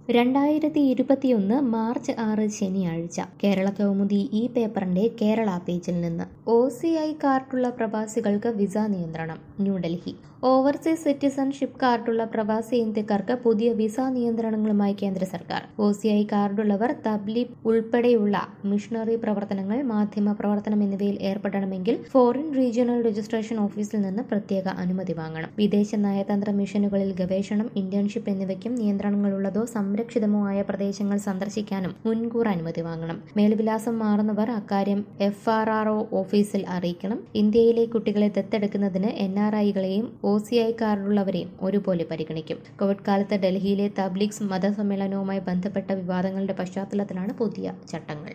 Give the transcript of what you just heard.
രണ്ടായിരത്തി ഇരുപത്തിയൊന്ന് മാർച്ച് ആറ് ശനിയാഴ്ച കേരള കൗമുദി ഈ പേപ്പറിന്റെ കേരള പേജിൽ നിന്ന് ഒ സി ഐ കാർഡുള്ള പ്രവാസികൾക്ക് വിസ നിയന്ത്രണം ന്യൂഡൽഹി ഓവർസീസ് സിറ്റിസൺഷിപ്പ് കാർഡുള്ള പ്രവാസി ഇന്ത്യക്കാർക്ക് പുതിയ വിസ നിയന്ത്രണങ്ങളുമായി കേന്ദ്ര സർക്കാർ ഒ സി ഐ കാർഡുള്ളവർ തബ്ലീഗ് ഉൾപ്പെടെയുള്ള മിഷണറി പ്രവർത്തനങ്ങൾ മാധ്യമ പ്രവർത്തനം എന്നിവയിൽ ഏർപ്പെടണമെങ്കിൽ ഫോറിൻ റീജിയണൽ രജിസ്ട്രേഷൻ ഓഫീസിൽ നിന്ന് പ്രത്യേക അനുമതി വാങ്ങണം വിദേശ നയതന്ത്ര മിഷനുകളിൽ ഗവേഷണം ഇന്റേൺഷിപ്പ് എന്നിവയ്ക്കും നിയന്ത്രണങ്ങളുള്ളതോ സംരക്ഷിതമോ ആയ പ്രദേശങ്ങൾ സന്ദർശിക്കാനും മുൻകൂർ അനുമതി വാങ്ങണം മേൽവിലാസം മാറുന്നവർ അക്കാര്യം എഫ് ആർ ആർ ഒ ഓഫീസിൽ അറിയിക്കണം ഇന്ത്യയിലെ കുട്ടികളെ ദത്തെടുക്കുന്നതിന് എൻ ആർ ഐകളെയും ഒ സി ഐ കാർഡുള്ളവരെയും ഒരുപോലെ പരിഗണിക്കും കോവിഡ് കാലത്ത് ഡൽഹിയിലെ തബ്ലീഗ്സ് മതസമ്മേളനവുമായി ബന്ധപ്പെട്ട വിവാദങ്ങളുടെ പശ്ചാത്തലത്തിലാണ് പുതിയ ചട്ടങ്ങൾ